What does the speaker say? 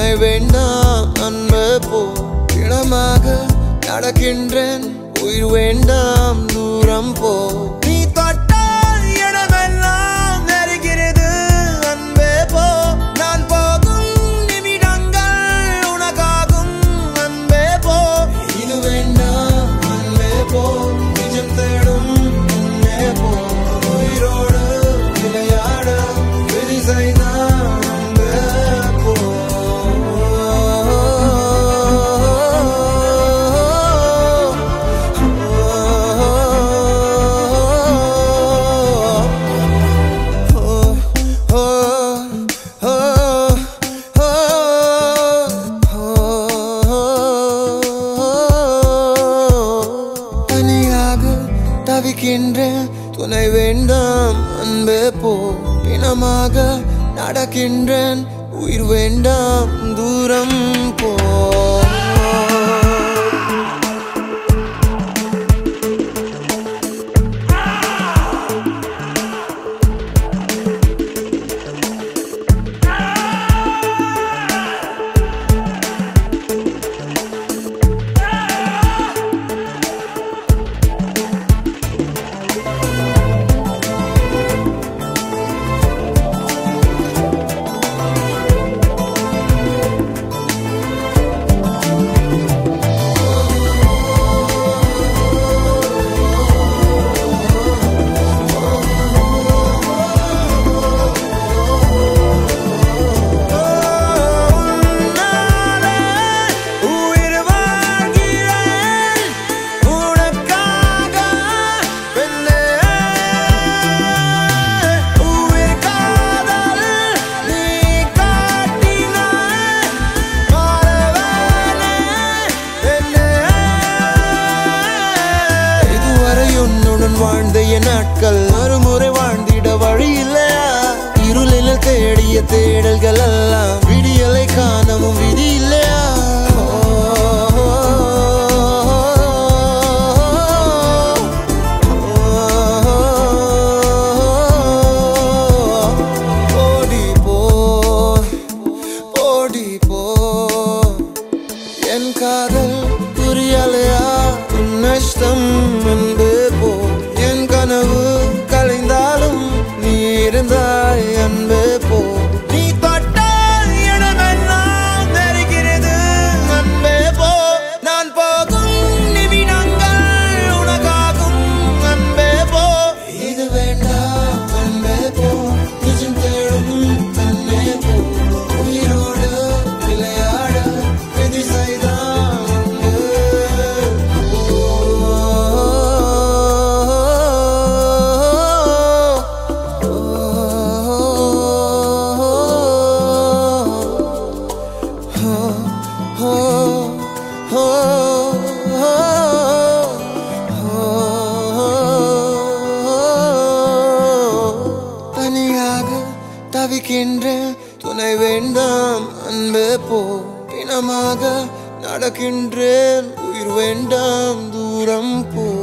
துணை வேண்டாம் அன்பு போ இனமாக நடக்கின்றேன் உயிர் வேண்டாம் தூரம் போ நீ தொட்டால் இடமெல்லாம் நெருகிறது அன்பே போ நான் போகும் நிமிடங்கள் உனக்காகும் அன்பே போ இது வேண்டாம் அன்பே போ நிஜம் தேடும் அன்பே போ உயிரோடு விளையாட விதி செய்தான் அன்பே போ தனியாக தவிக்கின்றேன் துணை வேண்டாம் அன்பே போ பிணமாக நடக்கின்றேன் உயிர் வேண்டாம் தூரம் போ உயிர் வாழ்கிறேன் உனக்காக பெண்ணே உயிர் காதல் நீ காட்டினாய் மாறவேனே பெண்ணே இதுவரை உன்னுடன் வாழ்ந்த என் நாட்கள் மறுமுறை வாழ்ந்திட வழி இல்லையா இருளில் தேடிய தேடல்கள் எல்லாம் விடியலை காணவும் விதி இல்லையா ஓடி போ ஓடி போ என் காதல் புரியலையா உன் நஷ்டம் அன்பு போ என் கனவு கலைந்தாலும் நீ இருந்தாய் அன்பு போ நீ தொட்டால் இடமெல்லாம் நெருகிறது அன்பே போ நான் போகும் நிமிடங்கள் உனக்காகும் அன்பே போ இது வேண்டாம் அன்பே போ நிஜம் தேடும் அன்பே போ உயிரோடு விளையாட விதி செய்தான் அன்பு தனியாக தவிக்கின்றேன் துணை வேண்டாம் அன்பே போ பிணமாக நடக்கின்றேன் உயிர் வேண்டாம் தூரம் போ